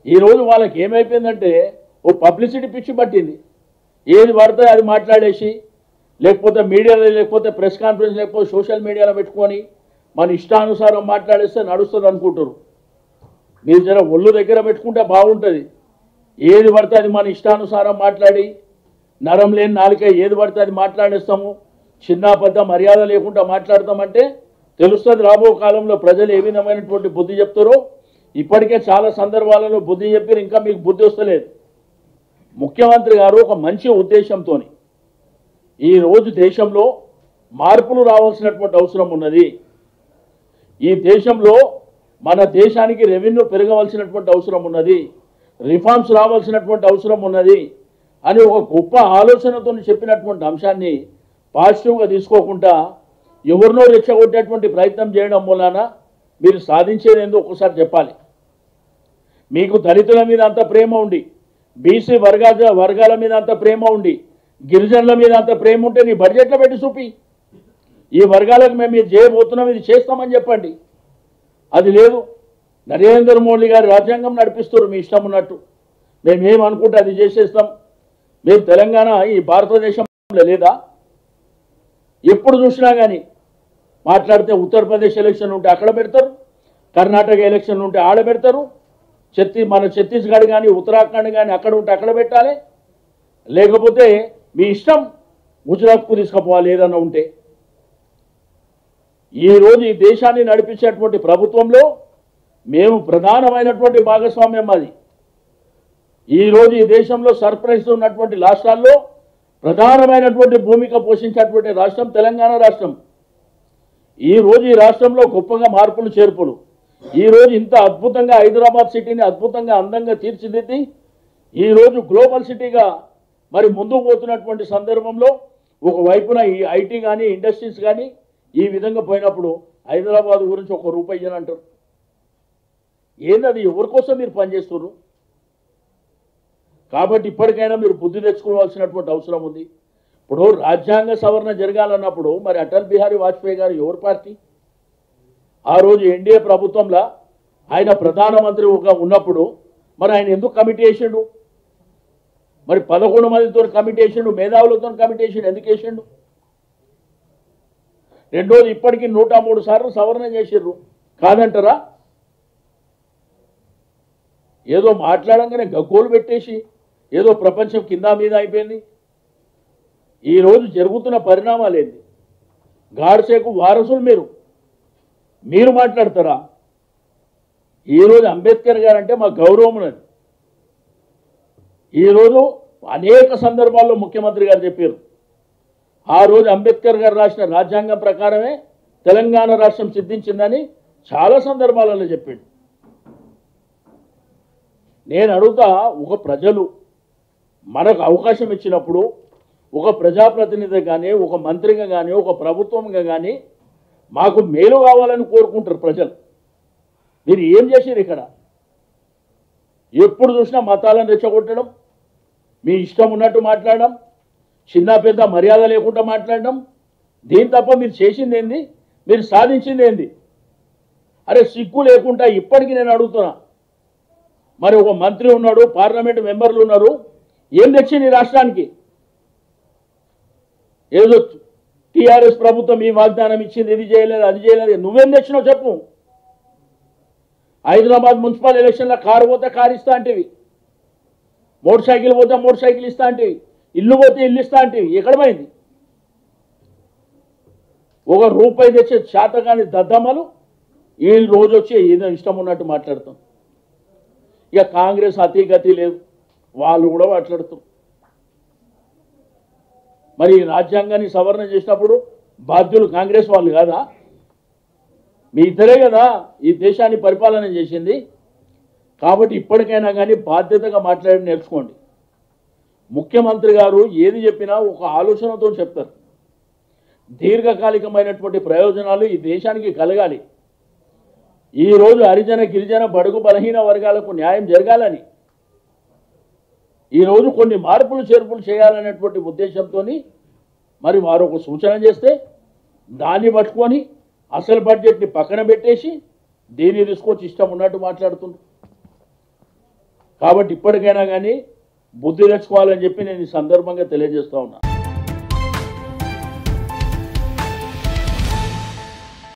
ఈరోజు వాళ్ళకి ఏమైపోయిందంటే ఓ పబ్లిసిటీ పిచ్చి పట్టింది ఏది పడితే అది మాట్లాడేసి లేకపోతే మీడియాలో లేకపోతే ప్రెస్ కాన్ఫరెన్స్ లేకపోతే సోషల్ మీడియాలో పెట్టుకొని మన ఇష్టానుసారం మాట్లాడేస్తే నడుస్తుంది అనుకుంటారు మీరు జర ఒళ్ళు దగ్గర పెట్టుకుంటే బాగుంటుంది ఏది పడితే అది మన ఇష్టానుసారం మాట్లాడి నరం లేని నాలుక ఏది పడితే అది మాట్లాడేస్తాము చిన్న పెద్ద మర్యాద లేకుండా మాట్లాడతామంటే తెలుస్తుంది రాబో కాలంలో ప్రజలు ఏ విధమైనటువంటి బుద్ధి చెప్తారో ఇప్పటికే చాలా సందర్భాలలో బుద్ధి చెప్పారు ఇంకా మీకు బుద్ధి వస్తలేదు ముఖ్యమంత్రి గారు ఒక మంచి ఉద్దేశంతో ఈ రోజు దేశంలో మార్పులు రావాల్సినటువంటి అవసరం ఉన్నది ఈ దేశంలో మన దేశానికి రెవెన్యూ పెరగవలసినటువంటి అవసరం ఉన్నది రిఫార్మ్స్ రావాల్సినటువంటి అవసరం ఉన్నది అని ఒక గొప్ప ఆలోచనతో చెప్పినటువంటి అంశాన్ని పాజిటివ్గా తీసుకోకుండా ఎవరినో రెచ్చగొట్టేటువంటి ప్రయత్నం చేయడం మూలాన మీరు సాధించేది ఏందో ఒకసారి చెప్పాలి మీకు దళితుల మీద అంత ప్రేమ ఉండి బీసీ వర్గాల వర్గాల మీద అంత ప్రేమ ఉండి గిరిజనుల మీద అంత ప్రేమ ఉంటే నీ బడ్జెట్లో పెట్టి చూపి ఈ వర్గాలకు మేము ఇది చేయబోతున్నాం ఇది చేస్తామని చెప్పండి అది లేదు నరేంద్ర మోడీ గారు రాజ్యాంగం నడిపిస్తారు మీ ఇష్టం ఉన్నట్టు మేము ఏమనుకుంటే అది చేసేస్తాం మేము తెలంగాణ ఈ భారతదేశంలో లేదా ఎప్పుడు చూసినా కానీ మాట్లాడితే ఉత్తరప్రదేశ్ ఎలక్షన్ ఉంటే అక్కడ పెడతారు కర్ణాటక ఎలక్షన్ ఉంటే ఆడ పెడతారు ఛత్తీ మన ఛత్తీస్గఢ్ కానీ ఉత్తరాఖండ్ కానీ అక్కడ ఉంటే అక్కడ పెట్టాలి లేకపోతే మీ ఇష్టం గుజరాత్కు తీసుకుపోవాలి ఏదన్నా ఉంటే ఈరోజు ఈ దేశాన్ని నడిపించేటువంటి ప్రభుత్వంలో మేము ప్రధానమైనటువంటి భాగస్వామ్యం అది ఈరోజు ఈ దేశంలో సర్ప్రైజ్ ఉన్నటువంటి రాష్ట్రాల్లో ప్రధానమైనటువంటి భూమిక పోషించేటువంటి రాష్ట్రం తెలంగాణ రాష్ట్రం ఈ రోజు ఈ రాష్ట్రంలో గొప్పగా మార్పులు చేర్పులు ఈ రోజు ఇంత అద్భుతంగా హైదరాబాద్ సిటీని అద్భుతంగా అందంగా తీర్చిదిద్ది ఈ రోజు గ్లోబల్ సిటీగా మరి ముందుకు పోతున్నటువంటి సందర్భంలో ఒక వైపున ఈ ఐటీ కానీ ఇండస్ట్రీస్ కానీ ఈ విధంగా పోయినప్పుడు హైదరాబాద్ గురించి ఒక రూపాయి ఇయ్యను అంటారు ఏంది ఎవరి కోసం మీరు పనిచేస్తున్నారు కాబట్టి ఇప్పటికైనా మీరు బుద్ధి తెచ్చుకోవాల్సినటువంటి అవసరం ఉంది ఇప్పుడు రాజ్యాంగ సవరణ జరగాలన్నప్పుడు మరి అటల్ బిహారీ వాజ్పేయి గారు ఎవరి పార్టీ ఆ రోజు ఎన్డీఏ ప్రభుత్వంలో ఆయన ప్రధానమంత్రిగా ఉన్నప్పుడు మరి ఆయన ఎందుకు కమిటీ వేసిండు మరి పదకొండు మందితో కమిటీ వేసిండు మేధావులతో కమిటీ వేసిండు ఎందుకు వేసిండు రెండోది ఇప్పటికీ నూట మూడు సార్లు సవరణ చేసిర్రు కాదంటారా ఏదో మాట్లాడంగానే గగ్గోలు పెట్టేసి ఏదో ప్రపంచం కింద మీద అయిపోయింది ఈరోజు జరుగుతున్న పరిణామాలు ఏంది గాడ్సేకు వారసులు మీరు మీరు మాట్లాడతారా ఈరోజు అంబేద్కర్ గారు అంటే మా గౌరవం ఉన్నది ఈరోజు అనేక సందర్భాల్లో ముఖ్యమంత్రి గారు చెప్పారు ఆ రోజు అంబేద్కర్ గారు రాసిన రాజ్యాంగం ప్రకారమే తెలంగాణ రాష్ట్రం సిద్ధించిందని చాలా సందర్భాలలో చెప్పాడు నేను అడుగుతా ఒక ప్రజలు మనకు అవకాశం ఇచ్చినప్పుడు ఒక ప్రజాప్రతినిధి కానీ ఒక మంత్రిగా కానీ ఒక ప్రభుత్వంగా కానీ మాకు మేలు కావాలని కోరుకుంటారు ప్రజలు మీరు ఏం చేశారు ఇక్కడ ఎప్పుడు చూసినా మతాలను రెచ్చగొట్టడం మీ ఇష్టం ఉన్నట్టు మాట్లాడడం చిన్న పెద్ద మర్యాద లేకుండా మాట్లాడడం దీని తప్ప మీరు చేసింది ఏంది మీరు సాధించింది ఏంది అరే సిగ్గు లేకుండా ఇప్పటికీ నేను అడుగుతున్నా మరి ఒక మంత్రి ఉన్నాడు పార్లమెంట్ మెంబర్లు ఉన్నారు ఏం తెచ్చింది ఈ రాష్ట్రానికి ఏదో టీఆర్ఎస్ ప్రభుత్వం ఈ వాగ్దానం ఇచ్చింది ఇది చేయలేదు అది చేయలేదు నువ్వేం తెచ్చినావు చెప్పు హైదరాబాద్ మున్సిపల్ ఎలక్షన్లో కారు పోతే కారు ఇస్తా అంటివి మోటార్ సైకిల్ పోతే మోటార్ సైకిల్ ఇస్తా అంటివి ఇల్లు పోతే ఇల్లు ఇస్తా అంటివి ఎక్కడ పోయింది ఒక రూపాయి తెచ్చే శాతగాని దద్దమ్మలు ఈ రోజు వచ్చి ఏదో ఇష్టం ఉన్నట్టు మాట్లాడతాం ఇక కాంగ్రెస్ అతి గతి లేదు వాళ్ళు కూడా మాట్లాడుతారు మరి ఈ రాజ్యాంగాన్ని సవరణ చేసినప్పుడు బాధ్యులు కాంగ్రెస్ వాళ్ళు కాదా మీ ఇద్దరే కదా ఈ దేశాన్ని పరిపాలన చేసింది కాబట్టి ఇప్పటికైనా కానీ బాధ్యతగా మాట్లాడి నేర్చుకోండి ముఖ్యమంత్రి గారు ఏది చెప్పినా ఒక ఆలోచనతో చెప్తారు దీర్ఘకాలికమైనటువంటి ప్రయోజనాలు ఈ దేశానికి కలగాలి ఈరోజు హరిజన గిరిజన బడుగు బలహీన వర్గాలకు న్యాయం జరగాలని ఈరోజు కొన్ని మార్పులు చేర్పులు చేయాలనేటువంటి ఉద్దేశంతో మరి వారు ఒక సూచన చేస్తే దాన్ని పట్టుకొని అసలు బడ్జెట్ని పక్కన పెట్టేసి దీన్ని తీసుకొచ్చి ఇష్టం ఉన్నట్టు మాట్లాడుతున్నారు కాబట్టి ఇప్పటికైనా కానీ బుద్ధి తెచ్చుకోవాలని చెప్పి నేను ఈ సందర్భంగా తెలియజేస్తా ఉన్నా